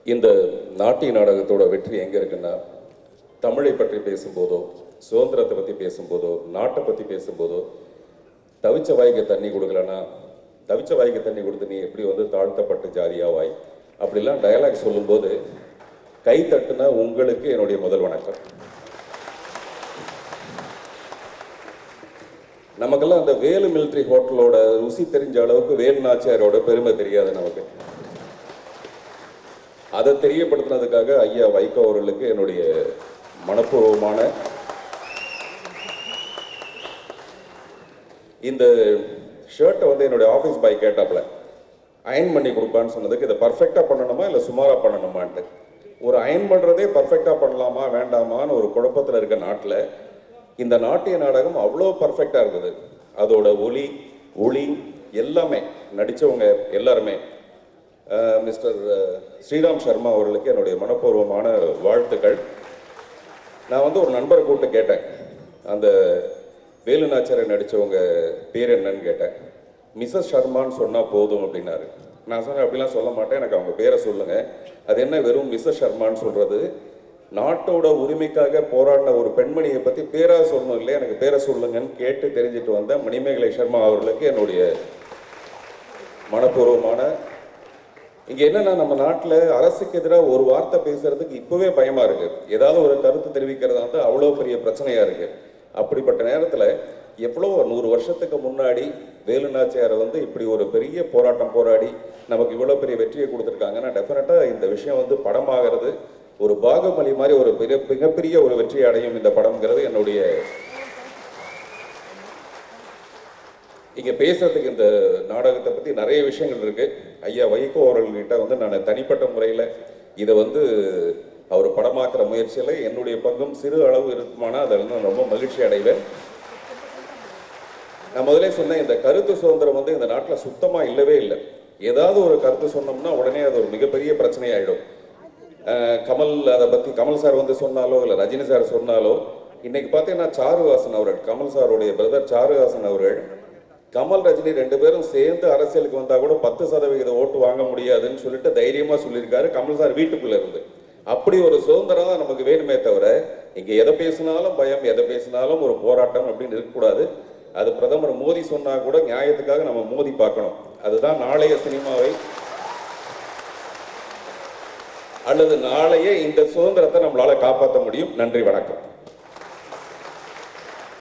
இந்த நாட்டிய நாடகத்தோட வெற்றி எங்கே இருக்குன்னா தமிழை பற்றி பேசும்போதோ சுதந்திரத்தை பற்றி பேசும்போதோ நாட்டை பற்றி பேசும்போதோ தவிச்ச வாய்க்கு தண்ணி கொடுக்கலன்னா தவிச்ச வாய்க்கு தண்ணி கொடுத்து நீ எப்படி வந்து தாழ்த்தப்பட்ட ஜாதியாவாய் அப்படிலாம் டயலாக் சொல்லும்போது கை தட்டுனா உங்களுக்கு என்னுடைய முதல் வணக்கம் நமக்கெல்லாம் அந்த வேலு மிலிட்ரி ஹோட்டலோட ருசி தெரிஞ்ச அளவுக்கு வேலு நாச்சியாரோட பெருமை தெரியாது நமக்கு அதை தெரியப்படுத்தினதுக்காக ஐயா வைகோ அவர்களுக்கு என்னுடைய மனப்பூர்வமான இந்த ஷர்ட்டை வந்து என்னுடைய ஆஃபீஸ் பாய் கேட்டாப்புல அயன் பண்ணி கொடுப்பான்னு சொன்னதுக்கு இதை பர்ஃபெக்டாக பண்ணணுமா இல்லை சுமாராக பண்ணணுமான்ட்டு ஒரு அயன் பண்ணுறதே பர்ஃபெக்டாக பண்ணலாமா வேண்டாமான்னு ஒரு குழப்பத்தில் இருக்க நாட்டில் இந்த நாட்டிய நாடகம் அவ்வளோ பர்ஃபெக்டாக இருந்தது அதோட ஒலி ஒளி எல்லாமே நடித்தவங்க எல்லாருமே அஹ், மிஸ்டர் அஹ், ஸ்ரீராம் சர்மா அவர்களுக்கு என்னுடைய மனப்பூர்வமான வாழ்த்துக்கள் நான் வந்து ஒரு நண்பரை கூப்பிட்டு கேட்டேன் அந்த வேலுநாச்சியாரை நடித்தவங்க பேர் என்னன்னு கேட்டேன் மிஸ்ஸஸ் சர்மான்னு சொன்னால் போதும் அப்படின்னாரு நான் சொன்னேன் அப்படிலாம் சொல்ல மாட்டேன் எனக்கு அவங்க பேரை சொல்லுங்க அது என்ன வெறும் மிஸ்ஸஸ் சர்மான்னு சொல்றது நாட்டோட உரிமைக்காக போராடின ஒரு பெண்மணியை பற்றி பேரா சொல்லணும் இல்லையா எனக்கு பேரை சொல்லுங்கன்னு கேட்டு தெரிஞ்சுட்டு வந்த மணிமேகலை சர்மா அவர்களுக்கு என்னுடைய மனப்பூர்வமான இங்க என்னன்னா நம்ம நாட்டுல அரசுக்கு எதிராக ஒரு வார்த்தை பேசுறதுக்கு இப்பவே பயமா இருக்கு ஏதாவது ஒரு கருத்து தெரிவிக்கிறதா வந்து அவ்வளவு பெரிய பிரச்சனையா இருக்கு அப்படிப்பட்ட நேரத்துல எவ்வளோ நூறு வருஷத்துக்கு முன்னாடி வேலுநாச்சியாரை வந்து இப்படி ஒரு பெரிய போராட்டம் போராடி நமக்கு இவ்வளோ பெரிய வெற்றியை கொடுத்துருக்காங்கன்னா டெஃபினட்டாக இந்த விஷயம் வந்து படமாகிறது ஒரு பாகுபலி மாதிரி ஒரு பெரிய மிகப்பெரிய ஒரு வெற்றி அடையும் இந்த படம்ங்கிறது என்னுடைய இங்க பேசுறதுக்கு இந்த நாடகத்தை பத்தி நிறைய விஷயங்கள் இருக்கு ஐயா வைகோ அவர்கள்கிட்ட வந்து நான் தனிப்பட்ட முறையில இதை வந்து அவர் படமாக்குற முயற்சியில என்னுடைய பங்கும் சிறு அளவு இருக்குமானா அதில் வந்து நான் ரொம்ப மகிழ்ச்சி அடைவேன் நான் முதலே சொன்னேன் இந்த கருத்து சுதந்திரம் வந்து இந்த நாட்டில் சுத்தமா இல்லவே இல்லை ஏதாவது ஒரு கருத்து சொன்னோம்னா உடனே அது ஒரு மிகப்பெரிய பிரச்சனையாயிடும் அஹ் கமல் அதை பத்தி கமல் சார் வந்து சொன்னாலோ இல்லை ரஜினி சார் சொன்னாலோ இன்னைக்கு பார்த்தீங்கன்னா சாருஹாசன் அவர்கள் கமல் சாருடைய பிரதர் சாருஹாசன் அவர்கள் கமல் ரஜினி ரெண்டு பேரும் சேர்ந்து அரசியலுக்கு வந்தா கூட பத்து சதவிகித ஓட்டு வாங்க முடியாதுன்னு சொல்லிட்டு தைரியமா சொல்லியிருக்காரு கமல் சார் வீட்டுக்குள்ள இருந்து அப்படி ஒரு சுதந்திரம் தான் நமக்கு வேணுமே தவிர இங்க எதை பேசினாலும் பயம் எதை பேசினாலும் ஒரு போராட்டம் அப்படின்னு இருக்கக்கூடாது அது பிரதமர் மோடி சொன்னா கூட நியாயத்துக்காக நம்ம மோதி பார்க்கணும் அதுதான் நாளைய சினிமாவை அல்லது நாளையே இந்த சுதந்திரத்தை நம்மளால காப்பாற்ற முடியும் நன்றி வணக்கம்